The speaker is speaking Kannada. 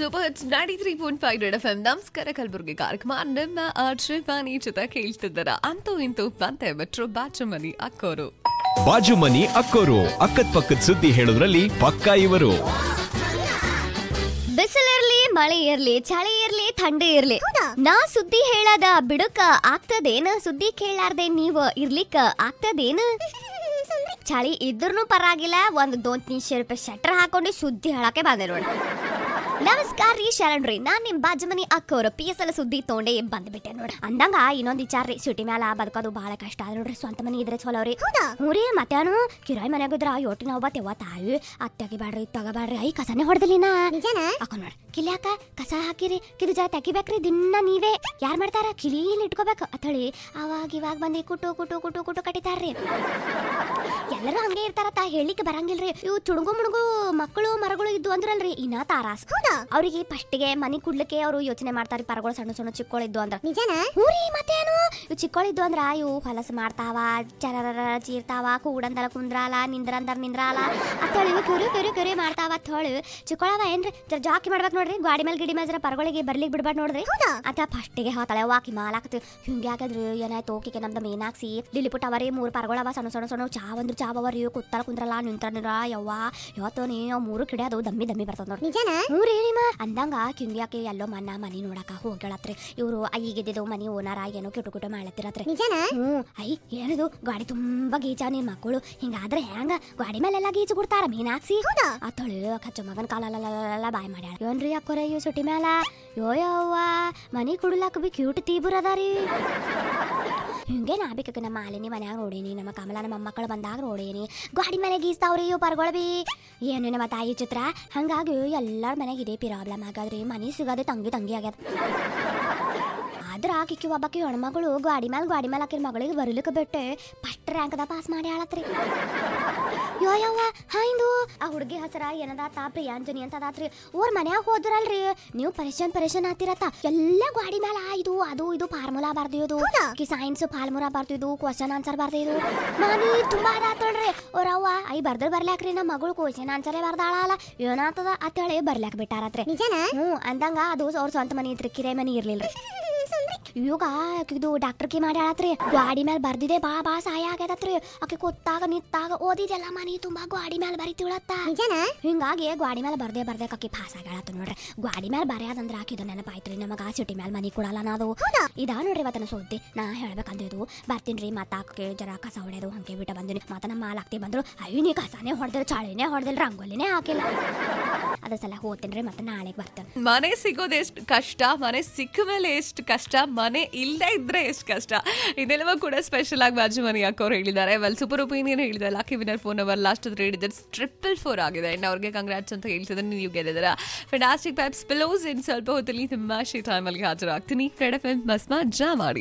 super hits ninety three point five red F M ನಮಸ್ಕಾರ ಕಲಬುರಗಿ ಕಾರ್ಯಕ್ರಮ ನಿಮ್ಮ ಆಶ್ರವಾಣಿ ಜೊತೆ ಕೇಳ್ತಿದ್ದಾರ ಅಂತೂ ಇಂತೂ ಬಂತೆ ಮೆಟ್ರೋ ಬಾಚು ಮನಿ ಅಕ್ಕೋರು ಬಾಜು ಮನಿ ಅಕ್ಕೋರು ಅಕ್ಕದ್ ಪಕ್ಕದ ಸುದ್ದಿ ಹೇಳೋದ್ರಲ್ಲಿ ಪಕ್ಕಾ ಇವರು ಬಿಸಿಲಿರ್ಲಿ ಮಳೆ ಇರ್ಲಿ ಚಳಿ ಇರ್ಲಿ ಥಂಡಿ ಇರ್ಲಿ ನಾ ಸುದ್ದಿ ಹೇಳದ ಬಿಡುಕ ಆಗ್ತದೇನ ಸುದ್ದಿ ಕೇಳಾರ್ದೆ ನೀವ್ ಇರ್ಲಿಕ್ಕ ಆಗ್ತದೇನ ಚಳಿ ಇದ್ರೂ ಪರವಾಗಿಲ್ಲ ಒಂದ್ ದೊಂದ್ ನಿಮಿಷ ರೂಪಾಯಿ ಶಟ್ರ್ ಹಾಕೊಂಡು ಸುದ್ದಿ ಹೇಳಕ್ಕೆ ಬಂದೆ ನೋಡಿ ನಮಸ್ಕಾರ ರೀ ಶರಣ್ ರೀ ನಾನ್ ನಿಮ್ ಬಾಜುಮನಿ ಅಕ್ಕವ್ರು ಪಿ ಎಸ್ ಎಲ್ ಸುದ್ದಿ ತೊಗೊಂಡೆ ಬಂದ್ಬಿಟ್ಟೆ ನೋಡ್ರಿ ಅಂದಂಗ ಇನ್ನೊಂದ್ ವಿಚಾರ ರೀ ಸಿಟಿ ಮ್ಯಾಲ ಬದುಕೋದು ಬಹಳ ಕಷ್ಟ ಅದ ನೋಡ್ರಿ ಸ್ವಂತ ಮನಿ ಇದ್ರೆ ಚಲೋ ರೀ ಹ್ಞೂ ರೀ ಮತ್ತಾನು ಕಿರಾಯಿ ಮನ್ಯಾಗಿದ್ರ ಯೋಟಿನ ಒಬ್ಬ ತೆವ್ವ ತಾಯಿ ಅತ್ತಗಿ ಬ್ಯಾಡ್ರಿ ತಗಬ್ಯಾಡ್ರಿ ಐ ಕಸನೇ ಹೊಡೆದಿಲ್ಲಿನ ಅಕ್ಕ ನೋಡ್ ಕಿಲ್ಯಾಕ ಕಸ ಹಾಕಿರಿ ಕಿದು ಜರ ತೆಗಿಬೇಕ್ರಿ ದಿನ ನೀವೇ ಯಾರ್ ಮಾಡ್ತಾರ ಕಿಲೀನ್ ಇಟ್ಕೋಬೇಕು ಅತ್ತಳಿ ಅವಾಗ ಇವಾಗ ಬಂದಿ ಕುಟು ಕುಟು ಕುಟು ಕುಟು ಕಟ್ಟಿತಾರ್ರಿ ಎಲ್ಲರೂ ಹಂಗೆ ಇರ್ತಾರತ್ತ ಹೇಳಿಕ್ಕೆ ಬರಂಗಿಲ್ರಿ ಇವು ಚುಡುಗು ಮುಡುಗು ಮಕ್ಕಳು ಮರಗಳು ಇದ್ದು ಅಂದ್ರಲ್ರಿ ಇನ್ನ ತಾರಾಸ್ ಅವ್ರಿಗೆ ಫಸ್ಟಿಗೆ ಮನಿ ಕುಡ್ಲಿಕ್ಕೆ ಅವರು ಯೋಚನೆ ಮಾಡ್ತಾರಿ ಪರಗಳು ಸಣ್ಣ ಸಣ್ಣ ಚಿಕ್ಕಳಿದ್ದು ಅಂದ್ರ ಹ್ಞೂ ರೀ ಮತ್ತೇನು ಇವು ಚಿಕ್ಕಳಿದ್ದು ಅಂದ್ರ ಇವು ಹೊಲಸು ಮಾಡ್ತಾವ ಚರರ ಚೀರ್ತಾವ ಕೂಡಂದರ ಕುಂದ್ರಾಲ ನಿಂದ್ರಂದರ ನಿಂದ್ರಾಲ ಅತ್ತಳಿ ಇವು ಕಿರಿ ಕಿರಿ ಕಿರಿ ಮಾಡ್ತಾವ ಅತ್ತಳಿ ಚಿಕ್ಕಳವ ಏನ್ರಿ ಜರ ಜಾಕಿ ಮಾಡ್ಬೇಕು ನೋಡ್ರಿ ಗಾಡಿ ಮೇಲೆ ಗಿಡಿ ಮೇಲೆ ಜರ ಪರಗಳಿಗೆ ಬರ್ಲಿಕ್ಕೆ ಬಿಡ್ಬಾರ್ದು ನೋಡ್ರಿ ಅತ್ತ ಫಸ್ಟಿಗೆ ಹಾತಾಳೆ ವಾಕಿ ಮಾಲಾಕತ್ತಿ ಹಿಂಗೆ ಯಾಕಂದ್ರೆ ಏನಾಯ್ತು ಓಕೆ ನಮ್ದು ಮೀನಾಕ್ಸಿ ಡಿಲಿ ಪುಟ್ಟವರಿ ಮೂರು ಪರಗಳವ ಸಣ್ಣ ಸಣ್ಣ ಸಣ್ಣ ಚಾವ್ ಅಂದ್ರೆ ಚಾವ್ ಅವರಿ ಕುತ್ತಲ ಕುಂದ್ರಲ್ಲ ನಿಂತ್ರ ನಿಂದ್ರ ಯವ್ವ ಯಾವತ್ತೋ ನೀ ಅವ್ ಮೂರು ಕಿಡಿಯೋದು ದಮ್ಮಿ ದಮ್ಮಿ ಬರ್ತದ ನೋಡಿ ಹ್ಞೂ ರೀ ನಿಮ್ಮ ಅಂದಂಗ ಕಿಂಗ್ಯಾಕೆ ಎಲ್ಲೋ ಮನ್ನ ಮನಿ ನೋಡಕ ಹೋಗ್ಯಾಳತ್ರಿ ಇವರು ಈಗಿದ್ದು ಮನಿ ಓನರ್ ಏನೋ ಕೆಟ್ಟು ಕುಟು ಮಾಡ್ಲತ್ತಿರತ್ರಿ ಹ್ಞೂ ಐ ಏನಿದು ಗಾಡಿ ತುಂಬಾ ಗೀಚ ನಿನ್ ಮಕ್ಕಳು ಹಿಂಗಾದ್ರೆ ಹೆಂಗ ಗಾಡಿ ಮೇಲೆಲ್ಲ ಗೀಚು ಕೊಡ್ತಾರ ಮೀನಾಕ್ಸಿ ಅತ್ತಳಿ ಕಚ್ಚ ಮಗನ್ ಕಾಲಲ್ಲ ಬಾಯ್ ಮಾಡ್ಯಾಳ ಏನ್ರಿ ಅಕ್ಕೋರ ಇವ್ ಸುಟಿ ಮ್ಯಾಲ ಯೋ ಯವ್ವ ಮನಿ ಕುಡ್ಲಾಕ ಬಿ ಕ್ಯೂಟ್ ತೀಬುರ್ ಅದಾರಿ ಹಿಂಗೆ ನಾ ಬೇಕ ನಮ್ಮ ಮಾಲಿನಿ ಮನ್ಯಾಗ ನೋಡೀನಿ ನಮ್ಮ ಕಮಲ ನಮ್ಮ ಮೊಮ್ಮಕ್ಕಳು ಬಂದಾಗ ನೋಡೀನಿ ಗಾಡಿ ಮೇಲೆ ಗೀಸ್ತಾವ್ರಿ ಇವು ಪರ್ಗೊಳ ಬಿ ಏನು ನಮ್ಮ ತಾಯಿ ಚಿತ್ರ ಹಂಗಾಗಿ ಎಲ್ಲರ ಮನೆಗೆ ಇದೇ ಪ್ರಾಬ್ಲಮ್ ಆಗಾದ್ರಿ ಮನಿ ಸಿಗೋದೆ ತಂಗಿ ತಂಗಿ ಆಗ್ಯದ ಆದ್ರ ಆಕಿಕ್ಕಿ ಒಬ್ಬಾಕಿ ಹೆಣ್ಮಗಳು ಗಾಡಿ ಮೇಲೆ ಗಾಡಿ ಮೇಲೆ ಆಕಿನ ಮಗಳಿಗೆ ಬರಲಿಕ್ಕೆ ಬಿಟ್ಟೆ ಫಸ್ಟ್ ರ್ಯಾಂಕ್ದ ಪಾಸ್ ಮಾಡಿ ಆಳತ್ರಿ ಯೋ ಯವ್ವ ಹಾಯ್ದು ಆ ಹುಡುಗಿ ಹೆಸರ ಏನದಾತ ಪ್ರಿಯಾಂಜನಿ ಅಂತ ಅದಾತ್ರಿ ಓರ್ ಮನ್ಯಾಗ ಹೋದ್ರಲ್ರಿ ನೀವು ಪರೇಶಾನ್ ಪರೇಶಾನ್ ಆತಿರತ್ತ ಎಲ್ಲ ಗಾಡಿ ಮೇಲೆ ಇದು ಅದು ಇದು ಫಾರ್ಮುಲಾ ಬರ್ದಿಯೋದು ಕಿ ಸೈನ್ಸ್ ಫಾರ್ಮುಲಾ ಬರ್ತಿದ್ದು ಕ್ವಶನ್ ಆನ್ಸರ್ ಬರ್ದಿದ್ದು ಮನಿ ತುಂಬಾ ಅದಾತಳ್ರಿ ಅವ್ರವ್ವ ಐ ಬರ್ದ್ರ ಬರ್ಲಾಕ್ರಿ ನಮ್ಮ ಮಗಳು ಕ್ವಶನ್ ಆನ್ಸರೇ ಬರ್ದಾಳಲ್ಲ ಏನಾತದ ಅಂತೇಳಿ ಬರ್ಲಾಕ್ ಬಿಟ್ಟಾರತ್ರಿ ಹ್ಞೂ ಅಂದಂಗ ಅದು ಅವ್ರ ಸ್ವಂತ ಮನಿ ಇತ್ರಿ ಕಿರೇ ಮನಿ ಇರ್ಲಿಲ್ರಿ ಇವಾಗ ಇದು ಡಾಕ್ಟರ್ ಕಿ ಮಾಡ್ಯಾಳತ್ರಿ ಗಾಡಿ ಮೇಲೆ ಬರ್ದಿದೆ ಬಾ ಬಾ ಸಹಾಯ ಆಗ್ಯದತ್ರಿ ಆಕೆ ಕೊತ್ತಾಗ ನಿತ್ತಾಗ ಓದಿದೆಲ್ಲ ಮನಿ ತುಂಬಾ ಗಾಡಿ ಮೇಲೆ ಬರಿತಿಳತ್ತ ಹಿಂಗಾಗಿ ಗಾಡಿ ಮೇಲೆ ಬರ್ದೆ ಬರ್ದೆ ಆಕಿ ಪಾಸ್ ಆಗ್ಯಾಳತ್ತ ನೋಡ್ರಿ ಗಾಡಿ ಮೇಲೆ ಬರ್ಯಾದಂದ್ರ ಆಕಿದು ನೆನಪಾಯ್ತ್ರಿ ನಮಗ ಸಿಟಿ ಮೇಲೆ ಮನಿ ಕೊಡಲ್ಲ ನಾದು ಇದಾ ನೋಡ್ರಿ ಇವತ್ತನ ಸುದ್ದಿ ನಾ ಹೇಳ್ಬೇಕಂದಿದ್ದು ಬರ್ತೀನ್ರಿ ಮತ್ತ ಆಕೆ ಜರ ಕಸ ಹೊಡೆದು ಹಂಗೆ ಬಿಟ್ಟ ಬಂದಿನಿ ಮತ್ತ ನಮ್ಮ ಮಾಲಾಕ್ತಿ ಬಂದ್ರು ಅಯ್ಯ ನೀ ಕಸನೇ ಹೊಡೆದಿಲ್ಲ ಚಳಿನೇ ಹೊಡೆದಿಲ್ಲ ರಂಗೋಲಿನೇ ಹಾಕಿಲ್ಲ ಅದ ಸಲ ಹೋಗ್ತೇನ್ರಿ ಮತ್ತೆ ನಾಳೆಗೆ ಬರ್ತೇನೆ ಮನೆ ಸಿಗೋದು ಎಷ್ಟು ಕಷ್ಟ ಮನೆ ಸಿಕ್ಕ ಮೇಲೆ ಎಷ್ಟು ಕಷ್ಟ ಮನೆ ಇಲ್ಲದೆ ಇದ್ರೆ ಎಷ್ಟು ಕಷ್ಟ ಇದೆಲ್ಲವೂ ಕೂಡ ಸ್ಪೆಷಲ್ ಆಗಿ ಬಾಜು ಮನಿ ಅಕ್ಕವ್ರು ಹೇಳಿದ್ದಾರೆ ವೆಲ್ ಸೂಪರ್ ಒಪಿನಿಯನ್ ಹೇಳಿದ್ದಾರೆ ಲಕ್ಕಿ ವಿನರ್ ಫೋನ್ ಅವರ್ last three digits triple four ಆಗಿದೆ ಅಂಡ್ ಅವ್ರಿಗೆ ಕಂಗ್ರಾಟ್ಸ್ ಅಂತ ಹೇಳ್ತಿದ್ರೆ ನೀವು ಗೆದ್ದಿದ್ದೀರಾ ಫೆಡಾಸ್ಟಿಕ್ ಪೈಪ್ಸ್ ಪಿಲೋಸ್ ಇನ್ ಸ್ವಲ್ಪ ಹೊತ್ತಲ್ಲಿ ತುಂಬ ಶಿ ಟೈಮಲ್ಲಿ ಹಾಜರಾಗ್ತೀನಿ ರೆಡ್ ಎಫ್ ಎಂ ಮಸ್ಮಾ ಜಾ ಮಾಡಿ